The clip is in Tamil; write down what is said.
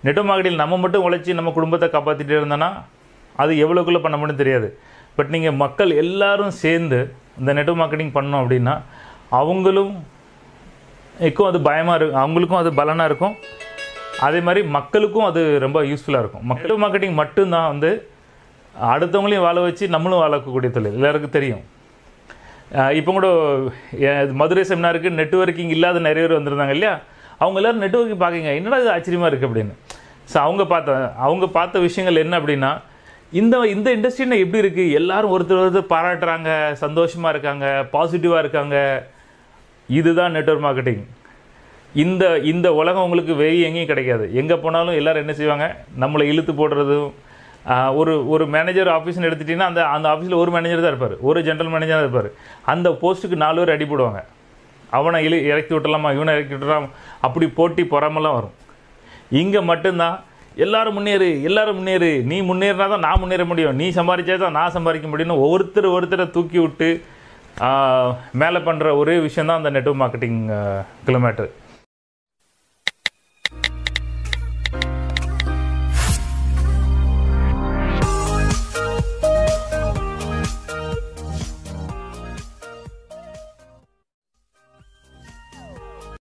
நெட்வொர்க் மார்க்கெட்டிங் நம்ம மட்டும் உழைச்சி நம்ம குடும்பத்தை காப்பாற்றிட்டே இருந்தோன்னா அது எவ்வளோக்குள்ளே பண்ண முடியும் தெரியாது பட் நீங்கள் மக்கள் எல்லாரும் சேர்ந்து இந்த நெட்வொர்க் மார்க்கெட்டிங் பண்ணோம் அப்படின்னா அவங்களும் க்கும் அது பயமாக இருக்கும் அவங்களுக்கும் அது பலனாக இருக்கும் அதே மாதிரி மக்களுக்கும் அது ரொம்ப யூஸ்ஃபுல்லாக இருக்கும் மக்கள் மார்க்கெட்டிங் மட்டும்தான் வந்து அடுத்தவங்களையும் வாழ வச்சு நம்மளும் வாழக்கூடிய தொழில் எல்லாருக்கும் தெரியும் இப்போ கூட எ- மதுரை செமினாருக்கு நெட்வொர்க்கிங் இல்லாத நிறைய பேர் வந்திருந்தாங்க இல்லையா அவங்க எல்லாரும் நெட்வொர்க்கிங் பார்க்குங்க என்னடா இது ஆச்சரியமாக இருக்குது அப்படின்னு ஸோ அவங்க பார்த்த அவங்க பார்த்த விஷயங்கள் என்ன அப்படின்னா இந்த இந்த இண்டஸ்ட்ரியில் எப்படி இருக்குது எல்லாரும் ஒருத்தர் ஒருத்தர் பாராட்டுறாங்க சந்தோஷமாக இருக்காங்க பாசிட்டிவாக இருக்காங்க இதுதான் நெட்வொர்க் மார்க்கெட்டிங் இந்த இந்த உலகம் உங்களுக்கு வெளியே எங்கேயும் கிடைக்காது எங்கே போனாலும் எல்லாரும் என்ன செய்வாங்க நம்மளை இழுத்து போடுறதும் ஆஹ், ஒரு ஒரு மேனேஜர் ஆஃபீஸ்னு எடுத்துட்டிங்கன்னா அந்த அந்த ஆஃபீஸில் ஒரு மேனேஜர் தான் இருப்பார் ஒரு ஜென்ரல் மேனேஜர் தான் இருப்பார் அந்த போஸ்ட்டுக்கு நாலு பேர் அடி போடுவாங்க அவனை இழு இறக்கி விட்டலாமா இவனை இறக்கி விட்டுலாம் அப்படி போட்டி பொறாமலாம் வரும் இங்கே மட்டும்தான் எல்லாரும் முன்னேறு எல்லாரும் முன்னேறு நீ முன்னேறினா தான் நான் முன்னேற முடியும் நீ சம்பாதிச்சா தான் நான் சம்பாதிக்க முடியும்னு ஒருத்தர் ஒருத்தரை தூக்கி விட்டு மேலே பண்ணுற ஒரே விஷயம் தான் அந்த நெட்வொர்க் மார்க்கெட்டிங் கிலோமீட்டர்